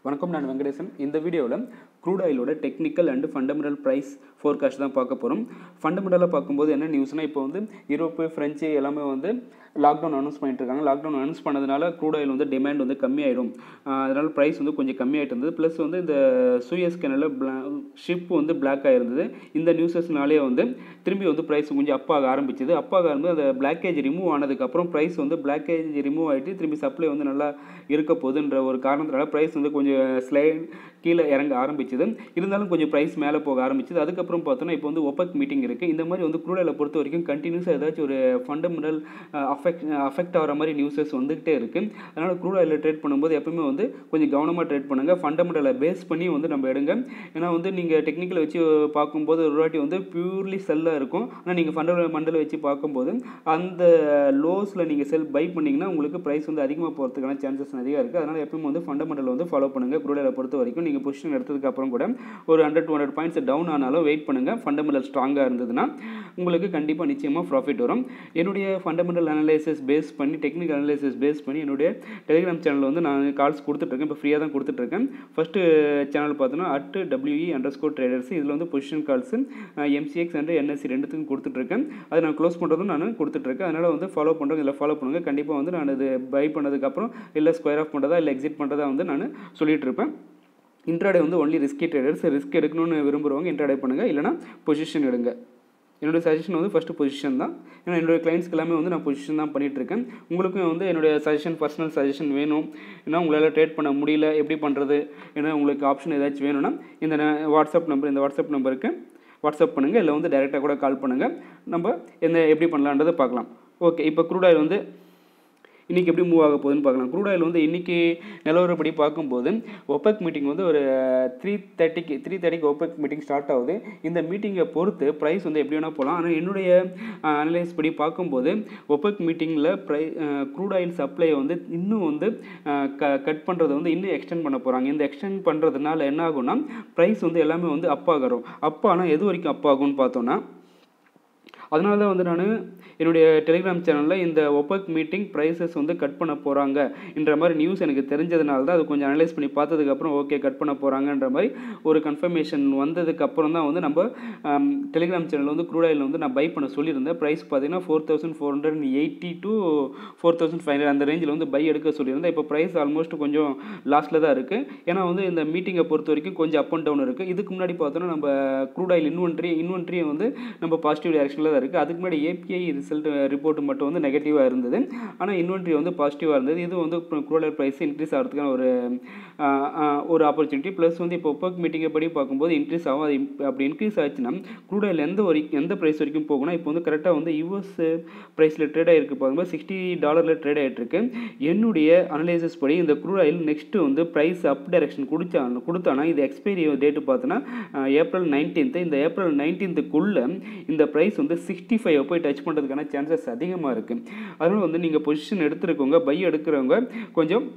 வணக்கம் நான் வெங்கடேசன் இந்த வீடியோவில் க்ரூட் ஆயிலோட technical and fundamental price forecast தான் பார்க்க போகிறோம் ஃபண்டமெண்டலாக பார்க்கும்போது என்ன நியூஸ்னால் இப்போ வந்து யூரோப்பு ஃப்ரெஞ்சு எல்லாமே வந்து லாக்டவுன் அனௌன்ஸ் பண்ணிட்டு இருக்காங்க லாக்டவுன் அனௌன்ஸ் பண்ணதுனால க்ரூட் ஆயில் வந்து டிமாண்ட் வந்து கம்மியாயிடும் அதனால் ப்ரைஸ் வந்து கொஞ்சம் கம்மியாயிட்டு இருந்தது ப்ளஸ் வந்து இந்த சூயஸ் கேனலில் ஷிப் வந்து பிளாக் ஆகிருந்தது இந்த நியூஸஸ்னாலே வந்து திரும்பி வந்து ப்ரைஸ் கொஞ்சம் அப்பாக ஆரம்பிச்சது அப்பாக ஆரம்பிச்சு அந்த பிளாக்கேஜ் ரிமூவ் ஆனதுக்கப்புறம் ப்ரைஸ் வந்து பிளாக்கேஜ் ரிமூவ் ஆகிட்டு திரும்பி சப்ளை வந்து நல்லா இருக்க போகுதுன்ற ஒரு காரணத்தினால ப்ரைஸ் வந்து கொஞ்சம் ஸ்லைட் கீழே இறங்க ஆரம்பிச்சது இருந்தாலும் கொஞ்சம் ப்ரைஸ் மேலே போக ஆரம்பிச்சது அதுக்கப்புறம் பார்த்தோன்னா இப்போ வந்து ஒப்பக் மீட்டிங் இருக்குது இந்த மாதிரி வந்து குரூடலை பொறுத்த வரைக்கும் கண்டினியூஸாக ஏதாச்சும் ஒரு ஃபண்டமெண்டல் அஃபெக்ட் அஃபெக்ட் ஆகிற மாதிரி நியூஸஸ் வந்துகிட்டே இருக்குது அதனால் க்ரூட் ஆயிலில் ட்ரேட் பண்ணும்போது எப்பவுமே வந்து கொஞ்சம் கவனமாக ட்ரேட் பண்ணுங்கள் ஃபண்டமெண்டலை பேஸ் பண்ணி வந்து நம்ம எடுங்க ஏன்னா வந்து நீங்கள் டெக்னிக்கலை வச்சு பார்க்கும்போது ஒரு வாட்டி வந்து பியூர்லி செல்லாக இருக்கும் ஆனால் நீங்கள் ஃபண்டமெண்டல் மண்டலை வச்சு பார்க்கும்போது அந்த லோஸில் நீங்கள் செல் பை பண்ணிங்கன்னா உங்களுக்கு ப்ரைஸ் வந்து அதிகமாக போகிறதுக்கான சான்சஸ் நிறையா இருக்குது அதனால் எப்பவுமே வந்து ஃபண்டமெண்டல் வந்து ஃபாலோ பண்ணுங்கள் க்ரூடலை பொறுத்த வரைக்கும் நீங்கள் பொசிஷன் எடுத்ததுக்கு அப்புறம் கூட ஒரு hundred two hundred points down ஆனாலும் வெயிட் பண்ணுங்கள் ஃபண்டமெண்டல் ஸ்ட்ராங்காக இருந்ததுன்னா உங்களுக்கு கண்டிப்பாக நிச்சயமாக ப்ராஃபிட் வரும் என்னுடைய ஃபண்டமெண்டல் அனலைசிஸ் பேஸ் பண்ணி டெக்னிக்கல் அனலைசிஸ் பேஸ் பண்ணி என்னுடைய டெலிகிராம் சேனலில் வந்து நான் கால்ஸ் கொடுத்துட்ருக்கேன் இப்போ ஃப்ரீயாக தான் கொடுத்துட்ருக்கேன் ஃபஸ்ட்டு சேனல் பார்த்தோன்னா at WE under score traders இதில் வந்து position calls MCX and NSE ரெண்டுத்துக்கும் கொடுத்துட்ருக்கேன் அதை நான் க்ளோஸ் பண்ணுறதும் நான் கொடுத்துட்ருக்கேன் அதனால் வந்து ஃபாலோ பண்ணுறோம் இதில் ஃபாலோ பண்ணுங்கள் கண்டிப்பாக வந்து நான் இது பை பண்ணதுக்கப்புறம் இல்லை ஸ்கொயர் ஆஃப் பண்ணுறதா இல்லை எக்ஸிட் பண்ணுறதா வந்து நான் சொல்லிகிட்டு இருப்பேன் இன்ட்ராடே வந்து ஒன்லி ரிஸ்கி ட்ரேடர்ஸ் ரிஸ்க் எடுக்கணும்னு விரும்புகிறவங்க இன்ட்ராடே பண்ணுங்கள் இல்லைனா பொசிஷன் எடுங்க என்னுடைய சஜஷன் வந்து ஃபஸ்ட்டு பொசிஷன் தான் ஏன்னா என்னுடைய கிளைண்ட்ஸ்க்கு எல்லாமே வந்து நான் பொசிஷன் தான் பண்ணிகிட்ருக்கேன் உங்களுக்கும் வந்து என்னுடைய சஜஷன் பர்சனல் சஜஷன் வேணும் ஏன்னா உங்களால் ட்ரேட் பண்ண முடியல எப்படி பண்ணுறது ஏன்னா உங்களுக்கு ஆப்ஷன் ஏதாச்சும் வேணும்னா இந்த வாட்ஸ்அப் நம்பர் இந்த வாட்ஸ்அப் நம்பருக்கு வாட்ஸ்அப் பண்ணுங்கள் இல்லை வந்து டேரெக்டாக கூட கால் பண்ணுங்கள் நம்ம எந்த எப்படி பண்ணலான்றதை பார்க்கலாம் ஓகே இப்போ க்ரூட் ஆயில் வந்து இன்றைக்கி எப்படி மூவ் ஆக போகுதுன்னு பார்க்கலாம் க்ரூட் ஆயில் வந்து இன்றைக்கி நிலவரப்படி பார்க்கும்போது ஒப்பக் மீட்டிங் வந்து ஒரு த்ரீ தேர்ட்டிக்கு த்ரீ தேர்ட்டிக்கு ஒப்பக் மீட்டிங் ஸ்டார்ட் ஆகுது இந்த மீட்டிங்கை பொறுத்து ப்ரைஸ் வந்து எப்படி வேணால் போகலாம் ஆனால் என்னுடைய அனலைஸ் படி பார்க்கும்போது ஒப்பக் மீட்டிங்கில் ப்ரை க்ரூட் ஆயில் சப்ளையை வந்து இன்னும் வந்து க கட் பண்ணுறதை வந்து இன்னும் எக்ஸ்டெண்ட் பண்ண போகிறாங்க இந்த எக்ஸ்டெண்ட் பண்ணுறதுனால என்ன ஆகும்னா ப்ரைஸ் வந்து எல்லாமே வந்து அப்பாகிறோம் அப்பானா எது வரைக்கும் அப்பாகும்னு பார்த்தோன்னா அதனால தான் வந்து நான் என்னுடைய டெலிகிராம் சேனலில் இந்த ஒப்பக் மீட்டிங் ப்ரைஸஸ் வந்து கட் பண்ண போகிறாங்க என்ற மாதிரி நியூஸ் எனக்கு தெரிஞ்சதுனால தான் அது கொஞ்சம் அனலைஸ் பண்ணி பார்த்ததுக்கப்புறம் ஓகே கட் பண்ண போகிறாங்கன்ற மாதிரி ஒரு கன்ஃபர்மேஷன் வந்ததுக்கப்புறம் தான் வந்து நம்ம டெலிகிராம் சேனல் வந்து க்ரூட் ஆயில் வந்து நான் பை பண்ண சொல்லியிருந்தேன் ப்ரைஸ் பார்த்தீங்கன்னா four thousand four hundred eighty to four thousand five hundred அந்த ரேஞ்சில் வந்து பை எடுக்க சொல்லியிருந்தேன் இப்போ ப்ரைஸ் ஆல்மோஸ்ட் கொஞ்சம் லாஸ்ட்டில் தான் இருக்குது ஏன்னா வந்து இந்த மீட்டிங்கை பொறுத்த வரைக்கும் கொஞ்சம் அப் அண்ட் டவுன் இருக்குது இதுக்கு முன்னாடி பார்த்தோன்னா நம்ம க்ரூட் ஆயில் இன்வென்ட்ரி இன்வென்ட்ரியை வந்து நம்ம பாசிட்டிவ் டேரக்ஷனில் தான் இருக்குது அதுக்கு முன்னாடி ஏபிஐ ரிசல்ட் ரிப்போர்ட் மட்டும் வந்து நெகட்டிவாக இருந்தது ஆனால் இன்வென்ட்ரி வந்து பாசிட்டிவாக இருந்தது இது வந்து குரோலர் ப்ரைஸ் இன்க்ரீஸ் ஆகிறதுக்கான ஒரு ஒரு ஆப்பர்ச்சுனிட்டி ப்ளஸ் வந்து இப்போ ஒப்பக் மீட்டிங்கை படி பார்க்கும்போது இன்க்ரீஸ் ஆகும் அது அப்படி இன்க்ரீஸ் ஆச்சுன்னா க்ரூட் ஆயில் எந்த வரைக்கும் எந்த ப்ரைஸ் வரைக்கும் போகணும் இப்போ வந்து கரெக்டாக வந்து யூஎஸ் ப்ரைஸில் ட்ரேட் ஆகிருக்கு பார்க்கும்போது சிக்ஸ்டி டாலரில் ட்ரேட் ஆகிட்டுருக்கு என்னுடைய அனலைசிஸ் படி இந்த க்ரூட் ஆயில் நெக்ஸ்ட்டு வந்து ப்ரைஸ் அப் டைரக்ஷன் கொடுத்தா கொடுத்தானா இது எக்ஸ்பைரி டேட்டு பார்த்தோன்னா ஏப்ரல் நைன்டீன்த்து இந்த ஏப்ரல் நைன்டீன்த்துக்குள்ளே இந்த ப்ரைஸ் வந்து சிக்ஸ்டி ஃபைவ் போய் டச் பண்ணுறதுக்கான சான்சஸ் அதிகமாக இருக்குது அதனால் வந்து நீங்கள் பொசிஷன் எடுத்துருக்கவங்க பை எடுக்கிறவங்க கொஞ்சம்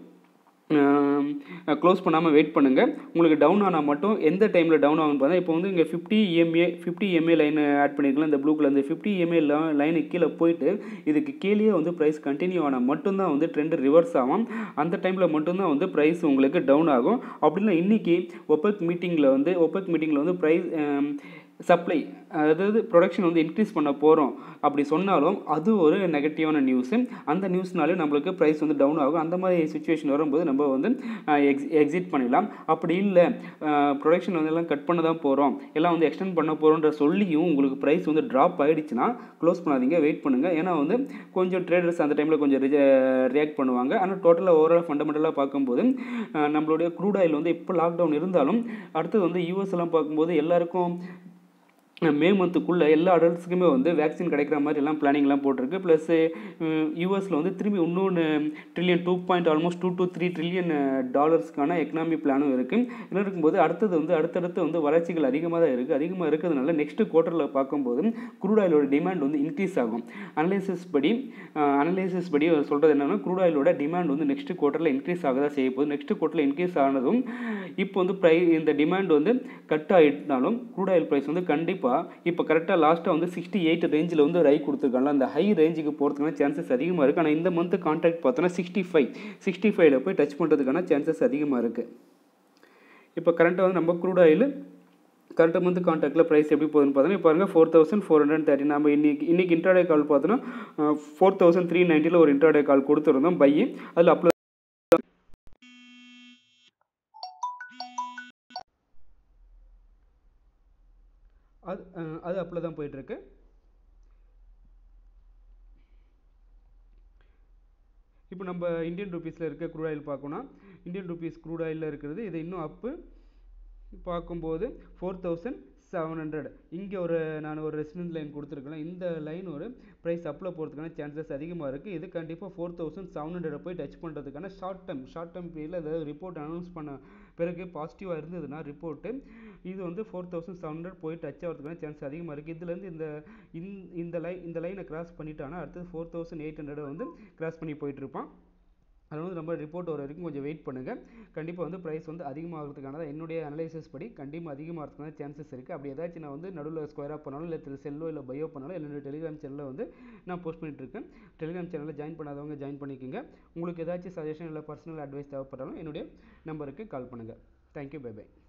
க்ளோஸ் பண்ணாமல் வெயிட் பண்ணுங்கள் உங்களுக்கு டவுன் ஆனால் மட்டும் எந்த டைமில் டவுன் ஆகும்னு பார்த்தா இப்போ வந்து இங்கே fifty EMA fifty MA line add பண்ணியிருக்கலாம் இந்த ப்ளூ கலர் இந்த ஃபிஃப்டி எம்ஏ லைனுக்கு கீழே போயிட்டு இதுக்கு கீழே வந்து ப்ரைஸ் கண்டினியூ ஆனால் மட்டும்தான் வந்து ட்ரெண்டு ரிவர்ஸ் ஆகும் அந்த டைமில் மட்டும்தான் வந்து ப்ரைஸ் உங்களுக்கு டவுன் ஆகும் அப்படின்னா இன்றைக்கி ஒப்பக் மீட்டிங்கில் வந்து ஒப்பக் மீட்டிங்கில் வந்து ப்ரைஸ் சப்ளை அதாவது ப்ரொடக்ஷன் வந்து இன்க்ரீஸ் பண்ண போகிறோம் அப்படி சொன்னாலும் அது ஒரு நெகட்டிவான நியூஸு அந்த நியூஸ்னாலே நம்மளுக்கு ப்ரைஸ் வந்து டவுன் ஆகும் அந்த மாதிரி சுச்சுவேஷன் வரும்போது நம்ம வந்து எக்ஸ் எக்ஸிட் பண்ணிடலாம் அப்படி இல்லை ப்ரொடக்ஷன் வந்து எல்லாம் கட் பண்ண தான் போகிறோம் எல்லாம் வந்து எக்ஸ்டெண்ட் பண்ண போகிறோன்ற சொல்லியும் உங்களுக்கு ப்ரைஸ் வந்து ட்ராப் ஆகிடுச்சுன்னா க்ளோஸ் பண்ணாதீங்க வெயிட் பண்ணுங்கள் ஏன்னா வந்து கொஞ்சம் ட்ரேடர்ஸ் அந்த டைமில் கொஞ்சம் ரியாக்ட் பண்ணுவாங்க ஆனால் டோட்டலாக ஓவரால் ஃபண்டமெண்டலாக பார்க்கும்போது நம்மளுடைய க்ரூட் ஆயில் வந்து இப்போ லாக்டவுன் இருந்தாலும் அடுத்தது வந்து யூஎஸ் எல்லாம் பார்க்கும்போது எல்லாருக்கும் மே மந்த்துக்குள்ளே எல்லா அடல்ட்ஸுக்குமே வந்து வேக்சின் கிடைக்கிற மாதிரி எல்லாம் பிளானிங்லாம் போட்டிருக்கு ப்ளஸ் யூஎஸில் வந்து திரும்பி இன்னொன்று trillion two point almost two two three trillion டாலர்ஸ்க்கான எக்கனாமி பிளானும் இருக்குது என்ன இருக்கும்போது அடுத்தது வந்து அடுத்தடுத்து வந்து வளர்ச்சிகள் அதிகமாக தான் இருக்குது அதிகமாக இருக்கிறதுனால நெக்ஸ்ட் குவார்ட்டரில் பார்க்கும்போது குரூட் ஆயிலோட டிமாண்ட் வந்து இன்க்ரீஸ் ஆகும் அனலைசிஸ் படி அனலைசிஸ் படி சொல்கிறது என்னென்னா குரூட் ஆயிலோட டிமாண்ட் வந்து நெக்ஸ்ட் குவார்ட்டரில் இன்க்ரீஸ் ஆக தான் செய்ய போகுது நெக்ஸ்ட் குவார்ட்டரில் இன்க்ரீஸ் ஆனதும் இப்போ வந்து ப்ரை இந்த டிமாண்ட் வந்து கட் ஆகிட்டாலும் குரூட் ஆயில் ப்ரைஸ் வந்து கண்டிப்பாக இப்போ கரெக்டாக லாஸ்ட்டாக வந்து சிக்ஸ்டி எயிட் ரேஞ்சில் வந்து ரை கொடுத்துருக்காங்க அந்த ஹை ரேஞ்சுக்கு போகிறதுக்கான சான்சஸ் அதிகமாக இருக்குது ஆனால் இந்த மந்த் கான்ட்ராக்ட் பார்த்தோன்னா சிக்ஸ்டி ஃபைவ் சிக்ஸ்டி ஃபைவ்ல போய் டச் பண்ணுறதுக்கான சான்சஸ் அதிகமாக இருக்குது இப்போ கரண்ட்டாக வந்து நம்ம க்ரூட் ஆயில் கரண்ட் மந்த் கான்டாக்டில் ப்ரைஸ் எப்படி போகுதுன்னு பார்த்தோன்னா இப்போ பாருங்கள் four thousand four hundred thirty நம்ம இன்னைக்கு இன்னைக்கு இன்ட்ராடே கால் பார்த்தோன்னா ஃபோர் தௌசண்ட் த்ரீ நைன்ட்டியில் ஒரு இன்ட்ராடே கால் கொடுத்துருந்தோம் பை அதில் அப்ளை அது அஹ், அது அப்பில் தான் போயிட்டுருக்கு இப்போ நம்ம இந்தியன் ருபீஸில் இருக்க க்ரூட் ஆயில் பார்க்கணும் இந்தியன் ருபீஸ் க்ரூட் ஆயிலில் இருக்கிறது இது இன்னும் அப்பு பார்க்கும்போது ஃபோர் தௌசண்ட் செவன் ஹண்ட்ரட் இங்கே ஒரு நான் ஒரு ரெசிடென்ட் லைன் கொடுத்துருக்கேன் இந்த லைன் ஒரு ப்ரைஸ் அப்பில் போகிறதுக்கான சான்சஸ் அதிகமாக இருக்குது இது கண்டிப்பாக ஃபோர் தௌசண்ட் செவன் ஹண்ட்ரட் போய் டச் பண்ணுறதுக்கான ஷார்ட் டைம் ஷார்ட் டைம் பீரியடில் ஏதாவது ரிப்போர்ட் அனௌன்ஸ் பண்ண பிறகு பாசிட்டிவாக இருந்ததுன்னா ரிப்போர்ட்டு இது வந்து ஃபோர் தௌசண்ட் செவன் ஹண்ட்ரட் போய் டச் ஆகிறதுக்கான சான்ஸ் அதிகமாக இருக்குது இதுலேருந்து இந்த இந்த- இந்த லைன் இந்த லைனை கிராஸ் பண்ணிட்டானா அடுத்தது ஃபோர் தௌசண்ட் எயிட் ஹண்ட்ரட் வந்து கிராஸ் பண்ணி போயிட்டு இருப்பான் அது வந்து நம்ம ரிப்போர்ட் வர வரைக்கும் கொஞ்சம் வெயிட் பண்ணுங்கள் கண்டிப்பாக வந்து ப்ரைஸ் வந்து அதிகமாகிறதுக்கான என்னுடைய அனலைசிஸ் படி கண்டிப்பாக அதிகமாகிறதுக்கான சான்சஸ் இருக்குது அப்படி ஏதாச்சும் நான் வந்து நடுவில் ஸ்கொயராக பண்ணாலும் இல்லை செல்லோ இல்லை பையோ பண்ணாலும் என்னுடைய டெலிகிராம் சேனலில் வந்து நான் போஸ்ட் பண்ணிட்டு இருக்கேன் டெலிகிராம் சேனலில் ஜாயின் பண்ணாதவங்க ஜாயின் பண்ணிக்கோங்க உங்களுக்கு ஏதாச்சும் சஜஷன் இல்லை பர்சனல் அட்வைஸ் தேவைப்பட்டாலும் என்னுடைய நம்பருக்கு கால் பண்ணுங்கள் தேங்க்யூ பை பை